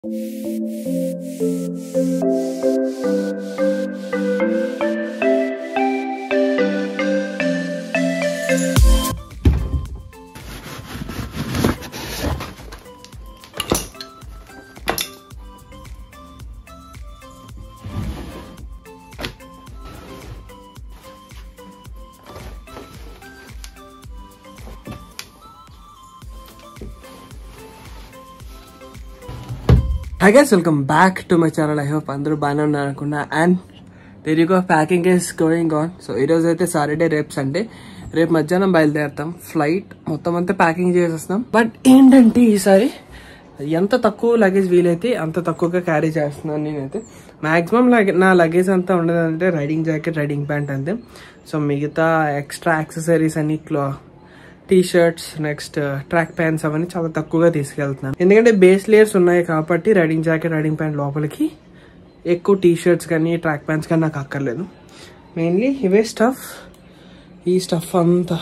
High guys welcome back to my channel I hope అందరూ బాగానే ఉన్నారు అనుకున్నా and Telugu packing is going on so ఈరోజు అయితే సాటర్డే రేపు సండే రేపు మధ్యాహ్నం బయలుదేరుతాం ఫ్లైట్ మొత్తం అంతా ప్యాకింగ్ చేసేస్తాం బట్ ఏంటంటే ఈసారి ఎంత తక్కువ లగేజ్ వీలైతే అంత తక్కువగా క్యారీ చేస్తున్నాను నేనైతే మాక్సిమం లగే నా లగేజ్ అంతా ఉండదంటే రైడింగ్ జాకెట్ రైడింగ్ ప్యాంట్ అంతే సో మిగతా ఎక్స్ట్రా యాక్సెసరీస్ అన్ని క్లో T shirts next track pants అవన్నీ చాలా తక్కువగా తీసుకెళ్తున్నాను ఎందుకంటే బేస్ లేయర్స్ ఉన్నాయి కాబట్టి రైడింగ్ జాకెట్ రైడింగ్ ప్యాంట్ లోపలికి ఎక్కువ టీ షర్ట్స్ కానీ ట్రాక్ ప్యాంట్స్ కానీ నాకు అక్కర్లేదు మెయిన్లీ ఇవే స్టఫ్ ఈ స్టఫ్ అంతా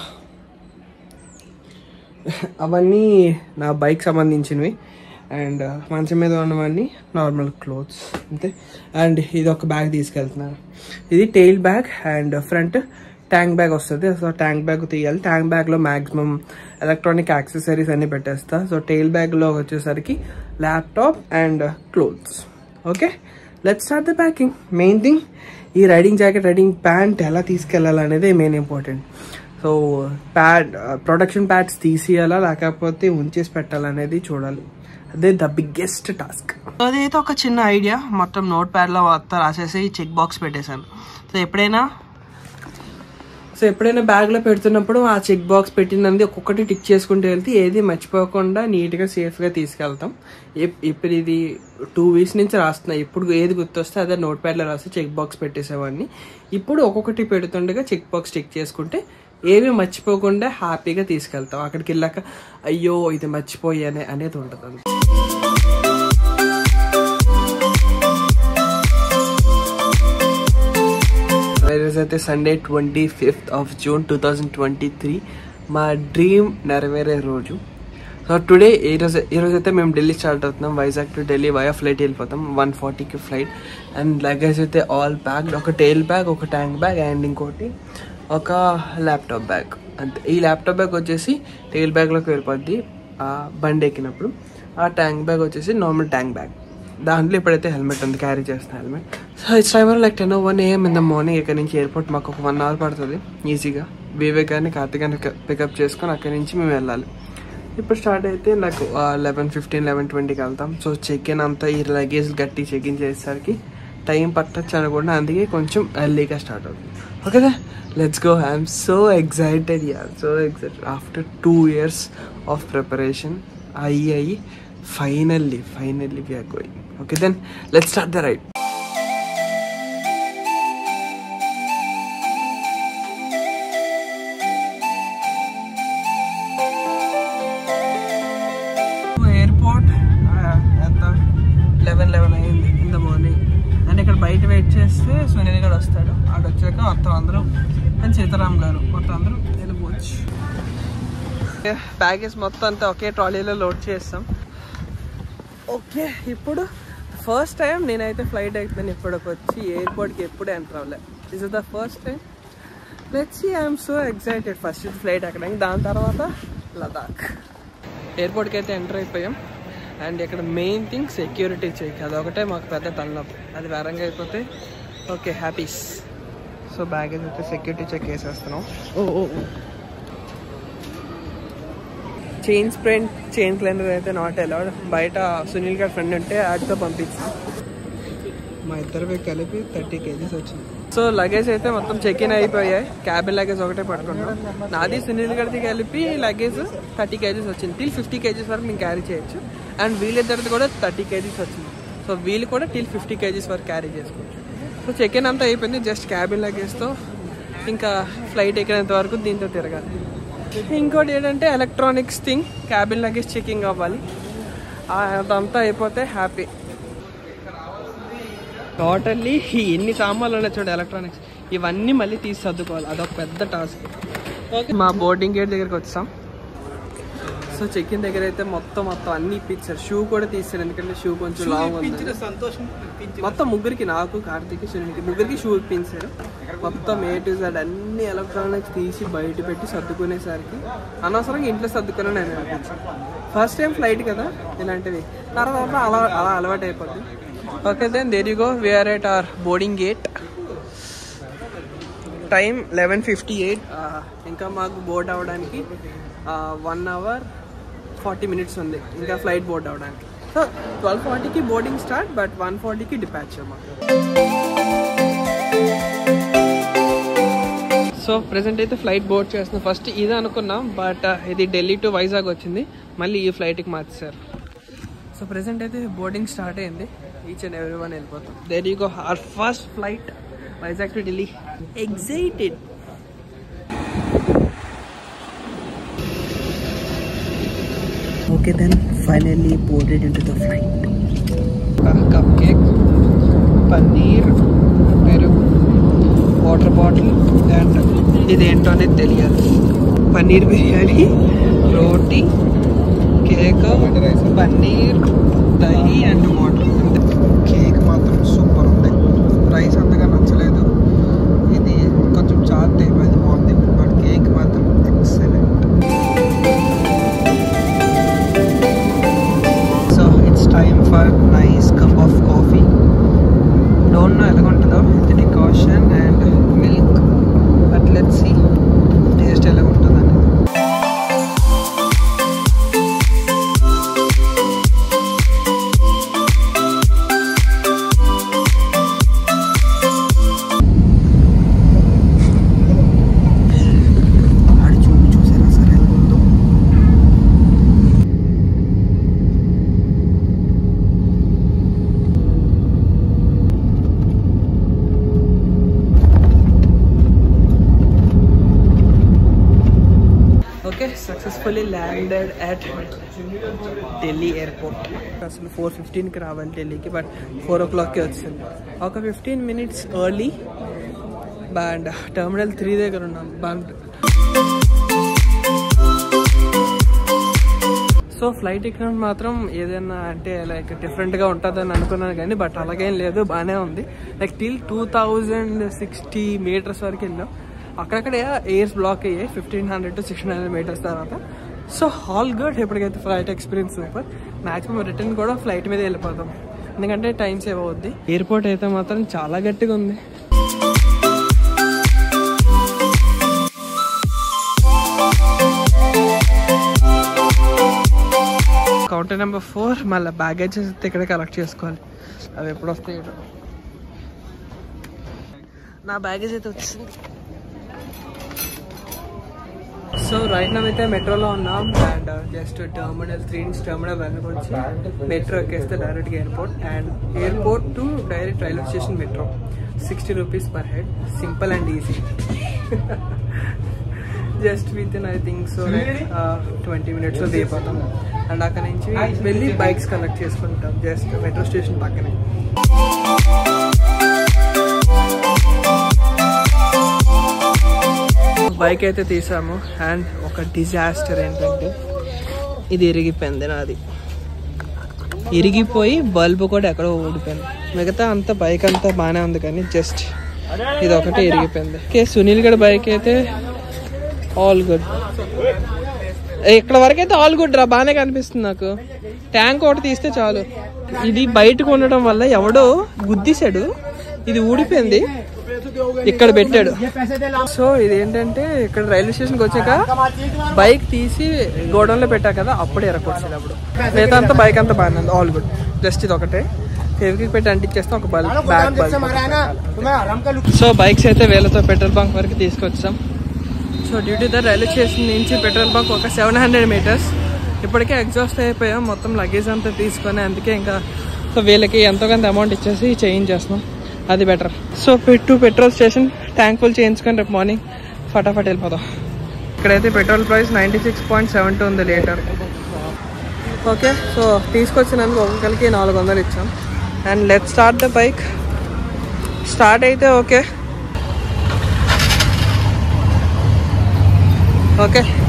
అవన్నీ నా బైక్ సంబంధించినవి అండ్ మంచం మీద ఉన్నవన్నీ నార్మల్ క్లోత్స్ అంతే అండ్ ఇది ఒక బ్యాగ్ తీసుకెళ్తున్నాను ఇది tail bag and front tank bag వస్తుంది సో ట్యాంక్ బ్యాగ్ తీయాలి ట్యాంక్ బ్యాగ్లో మ్యాక్సిమం ఎలక్ట్రానిక్ యాక్సెసరీస్ అన్ని పెట్టేస్తా సో టెయిల్ బ్యాగ్లో వచ్చేసరికి laptop and clothes okay let start the packing main thing ఈ రైడింగ్ జాకెట్ రైడింగ్ ప్యాంట్ ఎలా తీసుకెళ్ళాలనేది main important so pad protection pads తీసేయాలా లేకపోతే ఉంచేసి పెట్టాలనేది చూడాలి అదే ద బిగ్గెస్ట్ టాస్క్ అదైతే ఒక చిన్న ఐడియా మొత్తం నోట్ ప్యాడ్లో మొత్తం రాసేసి చెక్ బాక్స్ పెట్టేశాను సో ఎప్పుడైనా సో ఎప్పుడైనా బ్యాగ్లో పెడుతున్నప్పుడు ఆ చెక్ బాక్స్ పెట్టినది ఒక్కొక్కటి టిక్ చేసుకుంటూ వెళ్తే ఏది మర్చిపోకుండా నీట్గా సేఫ్గా తీసుకెళ్తాం ఇప్- ఇప్పుడు ఇది టూ వీక్స్ నుంచి రాస్తున్నా ఇప్పుడు ఏది గుర్తొస్తే అదే నోట్ ప్యాడ్లో రాసి చెక్ బాక్స్ పెట్టేసేవాడిని ఇప్పుడు ఒక్కొక్కటి పెడుతుండగా చెక్ బాక్స్ టిక్ చేసుకుంటే ఏవి మర్చిపోకుండా హ్యాపీగా తీసుకెళ్తాం అక్కడికి వెళ్ళాక అయ్యో ఇది మర్చిపోయానే అనేది ఉంటుంది ఈరోజు అయితే Sunday twenty fifth of June two thousand twenty three మా డ్రీమ్ నెరవేరే రోజు సో టుడే ఈరోజు ఈరోజు అయితే మేము ఢిల్లీ స్టార్ట్ అవుతున్నాం Vizag to Delhi via flight వెళ్ళిపోతాం వన్ ఫార్టీకి ఫ్లైట్ అండ్ లగేజ్ అయితే ఆల్ ప్యాక్డ్ ఒక టైల్ బ్యాగ్ ఒక ట్యాంక్ బ్యాగ్ అండ్ ఇంకోటి ఒక ల్యాప్టాప్ బ్యాగ్ అంతే ఈ ల్యాప్టాప్ బ్యాగ్ వచ్చేసి టైల్ బ్యాగ్లోకి వెళ్ళిపోద్ది ఆ బండి ఎక్కినప్పుడు ఆ ట్యాంక్ బ్యాగ్ వచ్చేసి నార్మల్ ట్యాంక్ బ్యాగ్ దాంట్లో ఇప్పుడైతే హెల్మెట్ ఉంది క్యారీ చేస్తున్న helmet so it's timer like ten one AM in the morning ఇక్కడ నుంచి ఎయిర్పోర్ట్ మాకు ఒక వన్ అవర్ పడుతుంది ఈజీగా వివేక్ గారిని కార్తిక్ గారిని పికప్ చేసుకొని అక్కడి నుంచి మేము వెళ్ళాలి ఇప్పుడు స్టార్ట్ అయితే నాకు లెవెన్ ఫిఫ్టీన్ లెవెన్ ట్వంటీకి వెళ్తాం సో చెక్ ఇన్ అంతా ఈ లగేజ్ గట్టి చెక్ ఇన్ చేసేసరికి టైం పట్టచ్చు అనుకుంటే అందుకే కొంచెం ఎర్లీగా స్టార్ట్ అవుతుంది ఓకేదా let's go I'm so excited yeah so excited after two years of preparation అయ్యి అయ్యి finally finally we're going okay then let's start the ride airport ఎంత లెవెన్ లెవెన్ అయింది ఇన్ ద మార్నింగ్ అండ్ ఇక్కడ బయట wait చేస్తే సునీల్ గారు వస్తాడు ఆడు వచ్చాక మొత్తం అందరూ అండ్ సీతారాం గారు మొత్తం అందరూ వెళ్ళిపోవచ్చు బ్యాగేజ్ మొత్తం అంతా ఒకే ట్రాలీలో లోడ్ చేస్తాం ఓకే ఇప్పుడు ఫస్ట్ టైం నేనైతే ఫ్లైట్ ఎక్కుతాను ఇప్పటికి వచ్చి ఎయిర్పోర్ట్కి ఎప్పుడు ఎంటర్ అవ్వలే this is the first time let's I'm so excited first flight ఎక్కడానికి దాని తర్వాత లదాఖ్ ఎయిర్పోర్ట్కి అయితే ఎంటర్ అయిపోయాం అండ్ ఇక్కడ మెయిన్ థింగ్ సెక్యూరిటీ చెక్ అదొకటే మాకు పెద్ద తలనొప్పి అది వేరంగా అయిపోతే ఓకే హ్యాపీస్ సో బ్యాగేజ్ అయితే సెక్యూరిటీ చెక్ వేసేస్తున్నాం ఓ ఓ చైన్ స్ప్రింట్ చైన్ క్లెండర్ అయితే నాట్ అలౌడ్ బయట సునీల్ గారి ఫ్రెండ్ ఉంటే ఆడితో పంపించాం మా ఇద్దరు కలిపి థర్టీ కేజీస్ వచ్చింది సో లగేజ్ అయితే మొత్తం చెక్ ఇన్ అయిపోయాయి క్యాబిన్ లగేజ్ ఒకటే పట్టుకున్నాం నాది సునీల్ గారిది కలిపి లగేజ్ థర్టీ కేజీస్ వచ్చింది టిల్ ఫిఫ్టీ కేజీస్ వరకు మేము క్యారీ చేయొచ్చు అండ్ వీళ్ళిద్దరిది కూడా థర్టీ కేజీస్ వచ్చింది సో వీళ్ళు కూడా టిల్ ఫిఫ్టీ కేజీస్ వరకు క్యారీ చేసుకోవచ్చు సో చెక్ ఇన్ అంతా అయిపోయింది జస్ట్ క్యాబిన్ లగేజ్తో ఇంకా ఫ్లైట్ ఎక్కినంత వరకు దీంతో తిరగాలి ఇంకోటి ఏంటంటే electronics thing cabin luggage checking అవ్వాలి ఆ, అదంతా అయిపోతే హ్యాపీ టోటల్లీ ఎన్ని సామాన్లు ఉన్నాయి చూడు ఎలక్ట్రానిక్స్ ఇవన్నీ మళ్ళీ తీసి సర్దుకోవాలి అదొక పెద్ద టాస్క్ ఓకే మా బోర్డింగ్ గేట్ దగ్గరికి వచ్చాం సో చెక్ ఇన్ దగ్గర అయితే మొత్తం మొత్తం అన్ని ఇప్పించారు షూ కూడా తీసారు ఎందుకంటే షూ కొంచెం లాంగ్ ఉంది సంతోషం అనిపించింది. మొత్తం ముగ్గురికి నాకు కార్తీక్ సునీల్కి ముగ్గురికి షూ ఇప్పించారు మొత్తం ఏ టు జెడ్ అన్ని ఎలక్ట్రానిక్స్ తీసి బయట పెట్టి సర్దుకునేసరికి అనవసరంగా ఇంట్లో సర్దుకుని నేను అనిపించాను ఫస్ట్ టైం ఫ్లైట్ కదా ఇలాంటివి తర్వాత అలా అలా అలవాటు అయిపోద్ది okay then there you go we're at our boarding gate time eleven fifty eight ఇంకా మాకు బోర్డ్ అవ్వడానికి వన్ అవర్ ఫార్టీ మినిట్స్ ఉంది ఇంకా ఫ్లైట్ బోర్డ్ అవ్వడానికి సో ట్వెల్వ్ ఫార్టీకి బోర్డింగ్ స్టార్ట్ బట్ వన్ ఫార్టీకి డిపాచర్ మాకు సో ప్రెసెంట్ అయితే ఫ్లైట్ బోర్డ్ చేస్తున్నాం ఫస్ట్ ఇది అనుకున్నాం బట్ ఇది ఢిల్లీ టు వైజాగ్ వచ్చింది మళ్ళీ ఈ ఫ్లైట్కి మార్చేశారు సో ప్రెసెంట్ అయితే బోర్డింగ్ స్టార్ట్ అయింది ఈచ్ అండ్ ఎవ్రీ వన్ వెళ్ళిపోతాం there you go our first flight Vizag to Delhi excited Okay, then finally boarded into the flight. Cup cake paneer పెరుగు వాటర్ బాటిల్ అండ్ ఇదేంటో అనేది తెలియాలి పన్నీర్ బిర్యానీ రోటీ కేక్ పన్నీర్ దహి అండ్ వాటర్ కేక్ మాత్రం సూపర్ ఉంది రైస్ అంతగా నచ్చలేదు ఇది కొంచెం చాట్ టైప్ అది బాగుంది బట్ కేక్ మాత్రం excellent so it's time for nice cup of coffee don't know ఎలా ఉంటుందో with decoction and milk but let see taste ఎలా ఉంటుంది అనేది ఆడి చూపు చూసారా సార్ ఎలా ఉందో okay successfully landed at Delhi airport అసలు ఫోర్ ఫిఫ్టీన్కి రావాలి ఢిల్లీకి బట్ ఫోర్ ఓ క్లాక్కి వచ్చింది ఒక fifteen minutes early and terminal three దగ్గర ఉన్నాం బండ్ సో ఫ్లైట్ ఎక్కిన మాత్రం ఏదైనా అంటే లైక్ డిఫరెంట్గా ఉంటుందని అనుకున్నాను కానీ బట్ అలాగేం లేదు బాగానే ఉంది like till two thousand sixty meters వరకు వెళ్ళాం అక్కడక్కడ ఎయిర్స్ బ్లాక్ అయ్యాయి fifteen hundred to sixteen hundred meters తర్వాత సో హాల్ గుడ్ ఎప్పటికైతే flight experience super maximum return కూడా ఫ్లైట్ మీద వెళ్ళిపోతాం ఎందుకంటే టైం సేవ్ అవుద్ది ఎయిర్పోర్ట్ అయితే మాత్రం చాలా గట్టిగా ఉంది కౌంటర్ నెంబర్ ఫోర్ మళ్ళీ బ్యాగేజెస్ అయితే ఇక్కడ కలెక్ట్ చేసుకోవాలి అవి ఎప్పుడు వస్తాయి నా బ్యాగేజ్ అయితే వచ్చింది సో రైట్ నా అయితే మెట్రోలో ఉన్నాం అండ్ జస్ట్ టర్మినల్ త్రీ నుంచి టర్మినల్ వన్ వచ్చి మెట్రో ఎక్కేస్తే డైరెక్ట్గా airport and airport to direct railway station metro sixty rupees per head simple and easy just with in I think so twenty మినిట్స్లో దిగిపోతాం అండ్ అక్కడ నుంచి వెళ్ళి బైక్స్ కలెక్ట్ చేసుకుంటాం జస్ట్ మెట్రో స్టేషన్ పక్కనే బైక్ అయితే తీసాము అండ్ ఒక డిజాస్టర్ ఏంటంటే ఇది ఇరిగిపోయింది నాది ఇరిగిపోయి బల్బు కూడా ఎక్కడో ఊడిపోయింది మిగతా అంతా బైక్ అంతా బాగానే ఉంది కానీ జస్ట్ ఇది ఒకటే ఇరిగిపోయింది ఓకే సునీల్ గడ్ బైక్ అయితే ఆల్ గుడ్ ఇక్కడ వరకు అయితే ఆల్ గుడ్ రా బాగానే కనిపిస్తుంది నాకు ట్యాంక్ ఒకటి తీస్తే చాలు ఇది బయటకు ఉండడం వల్ల ఎవడో గుద్దిశాడు ఇది ఊడిపోయింది ఇక్కడ పెట్టాడు సో ఇది ఏంటంటే ఇక్కడ రైల్వే స్టేషన్కి వచ్చాక బైక్ తీసి గోడౌన్లో పెట్టా కదా అప్పుడే ఎరకొచ్చింది అప్పుడు మిగతా అంతా బైక్ అంతా బాగానే ఉంది ఆల్ గుడ్ జస్ట్ ఇది ఒకటే ఫేవికి పెట్టి అంటించేస్తే ఒక bulb back bulb so bikes అయితే వేలతో పెట్రోల్ బంక్ వరకు తీసుకొచ్చాం so due to the railway station నుంచి పెట్రోల్ బంక్ ఒక సెవెన్ హండ్రెడ్ మీటర్స్ ఇప్పటికే ఎగ్జాస్ట్ అయిపోయాం మొత్తం లగేజ్ అంతా తీసుకొని అందుకే ఇంకా సో వీళ్ళకి ఎంతో కొంత అమౌంట్ ఇచ్చేసి చేంజ్ చేస్తున్నాం అది బెటర్ సో పెట్టు పెట్రోల్ స్టేషన్ ట్యాంక్ ఫుల్ చేయించుకొని రేపు మార్నింగ్ ఫటాఫట్ వెళ్ళిపోదాం ఇక్కడైతే petrol price ninety six point seven two ఉంది లీటర్ ఓకే సో తీసుకొచ్చినందుకు ఒక్కొక్కరికి నాలుగు వందలు ఇచ్చాం and let start the bike start అయితే ఓకే ఓకే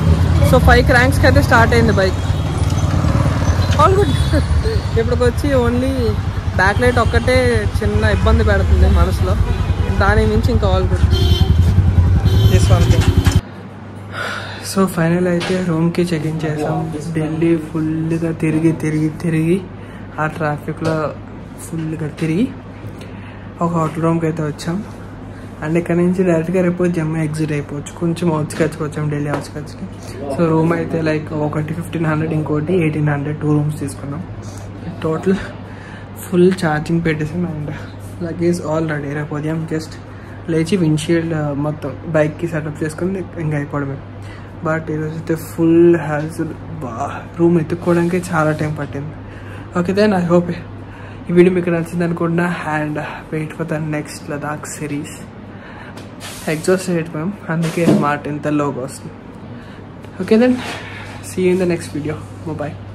సో ఫైవ్ క్రాంక్స్కి అయితే స్టార్ట్ అయింది బైక్ ఆల్ గుడ్ ఇప్పటికి వచ్చి ఓన్లీ బ్యాక్ లైట్ ఒక్కటే చిన్న ఇబ్బంది పెడుతుంది మనసులో దాని నుంచి ఇంకా all good this one thing so final అయితే రూమ్కి చెక్ ఇన్ చేసాం ఢిల్లీ ఫుల్గా తిరిగి తిరిగి తిరిగి ఆ ట్రాఫిక్లో ఫుల్గా తిరిగి ఒక హోటల్ రూమ్కి అయితే వచ్చాం అండ్ ఇక్కడ నుంచి డైరెక్ట్గా రేపు జమ్మూ ఎగ్జిట్ అయిపోవచ్చు కొంచెం అవుట్స్కట్స్కి వచ్చాం ఢిల్లీ అవుట్స్కట్స్కి సో రూమ్ అయితే లైక్ ఒకటి ఫిఫ్టీన్ హండ్రెడ్ ఇంకోటి ఎయిటీన్ హండ్రెడ్ టూ రూమ్స్ తీసుకున్నాం టోటల్ ఫుల్ ఛార్జింగ్ పెట్టేసాం అండ్ లగేజ్ ఆల్ రెడీ రేపు ఉదయం జస్ట్ లేచి విండ్షీల్డ్ మొత్తం బైక్కి సెటప్ చేసుకుని ఇంకా అయిపోవడమే బట్ ఈరోజు అయితే ఫుల్ హ్యాజ్ బా రూమ్ ఎత్తుక్కోవడానికి చాలా టైం పట్టింది ఓకే దెన్ ఐ హోప్ ఈ వీడియో మీకు నచ్చింది అనుకుంటున్నా and wait for the next Ladakh series exhaust అయిపోయాం అందుకే మాట ఇంత లోగా వస్తుంది okay then see in the next video bye